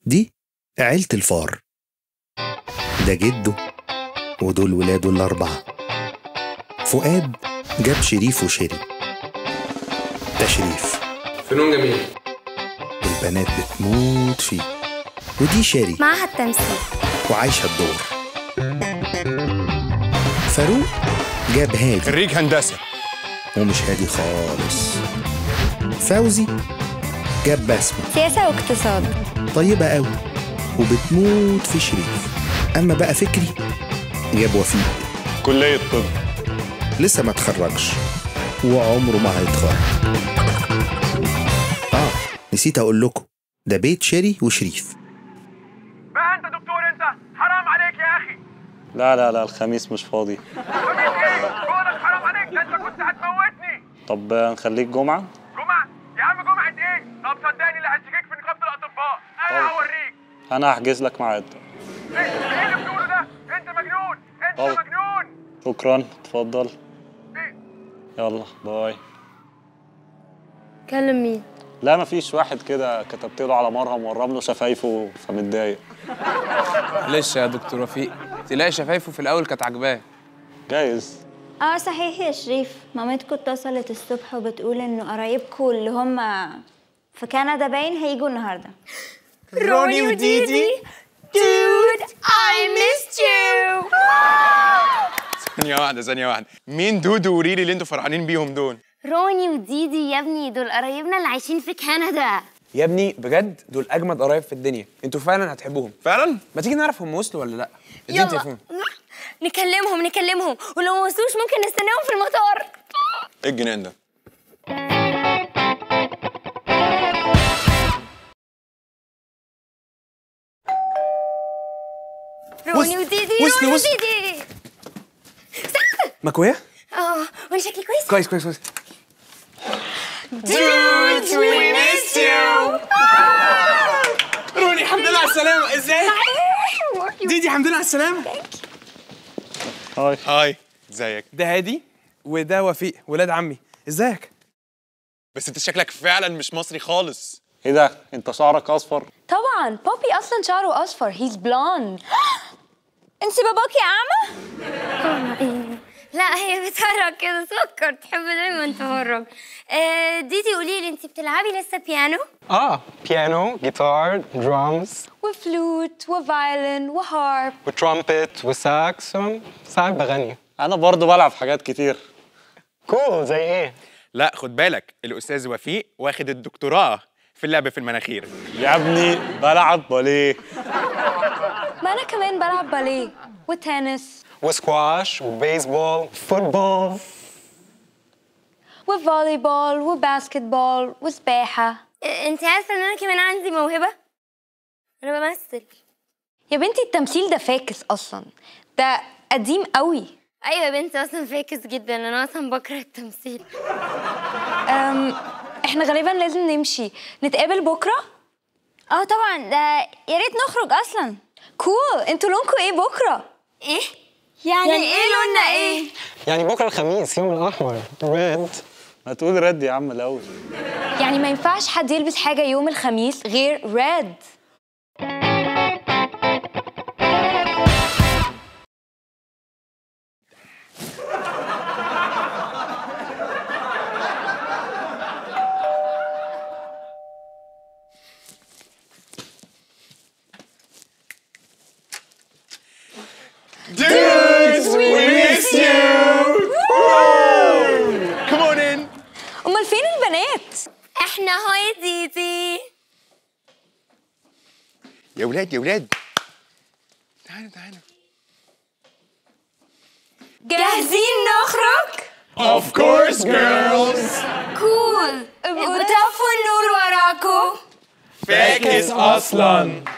دي عيلة الفار ده جده ودول ولاده الأربعة فؤاد جاب شريف وشيري ده شريف فنون جميلة البنات بتموت فيه ودي شيري معها التمثيل وعايشة الدور فاروق جاب هادي خريج هندسة ومش هادي خالص فوزي جاب بسمة سياسة واقتصاد طيبة قوي وبتموت في شريف أما بقى فكري جاب وفيق كلية طب لسه ما اتخرجش وعمره ما هيتخرج آه نسيت أقول لكم ده بيت شيري وشريف بقى انت دكتور انت حرام عليك يا اخي لا لا لا الخميس مش فاضي خميس ايه بقولك حرام عليك ده انت كنت هتموتني طب نخليك جمعة جمعة يا عم جمعة ايه طب صدقني اللي هشتكيك في نقابة الاطباء انا طيب. هوريك أنا هحجز لك ميعاد ايه ايه اللي بتقوله ده انت مجنون انت طيب. مجنون شكرا اتفضل ايه يلا باي كلم مين لا مفيش واحد كده كتبت له على مرهم ورم له شفايفه فمتضايق معلش يا دكتور وفيق تلاقي شفايفه في الأول كانت عجباه جايز اه صحيح يا شريف مامتكم اتصلت الصبح وبتقول انه قرايبكم اللي هم في كندا باين هيجوا النهارده روني وديدي Dude, I missed you ثانية واحدة ثانية واحدة مين دودو وريري اللي انتوا فرحانين بيهم دول؟ روني وديدي يا ابني دول قرايبنا اللي عايشين في كندا يا ابني بجد دول أجمد قرايب في الدنيا انتوا فعلا هتحبوهم فعلا؟ ما تيجي نعرف هم وصلوا ولا لا اديني تليفون نكلمهم نكلمهم ولو ما وصلوش ممكن نستناهم في المطار ايه الجنان ده؟ روني وديدي وصل- روني وصل. وديدي مكوية؟ اه وانا شكلي كويس كويس كويس كويس Dude, we missed you روني الحمد لله على السلامة ازيك؟ ديدي الحمد لله على السلامة هاي هاي ازيك؟ ده هادي وده وفيق ولاد عمي ازيك؟ بس انت شكلك فعلا مش مصري خالص ايه ده انت شعرك اصفر طبعا بوبي اصلا شعره اصفر هيز بلوند انت باباكي اعمى لا هي بتهرج كده سكر تحب دايما تهرج آه ديدي قولي لي انت بتلعبي لسه بيانو اه بيانو جيتار درامز وفلوت وفايلن وهارب وترامبت وساكسون ساعات بغني انا برضو بلعب حاجات كتير كول زي ايه لا خد بالك الاستاذ وفيق واخد الدكتوراه في اللعب في المناخير يا ابني بلعب باليه ما انا كمان بلعب باليه وتنس وسكواش وبيسبول فوتبول وفولي بول وباسكت بول وسباحة آه انت عارفه ان انا كمان عندي موهبه انا بمثل يا بنتي التمثيل ده فاكس اصلا ده قديم قوي ايوه يا بنتي اصلا فاكس جدا انا اصلا بكره التمثيل أم احنا غالبا لازم نمشي نتقابل بكرة اه طبعا ده يا ريت نخرج اصلا كول انتوا لونكوا ايه بكرة ايه يعني, يعني ايه لوننا ايه يعني بكره الخميس يوم الاحمر ريد ما تقول رد يا عم الاول يعني ما ينفعش حد يلبس حاجة يوم الخميس غير ريد Come on in امال فين البنات احنا هاي ديدي يا ولاد يا ولاد تعالوا تعالوا جاهزين نخرج Of course girls كول ابقوا طفوا النور وراكم فاكس اصلا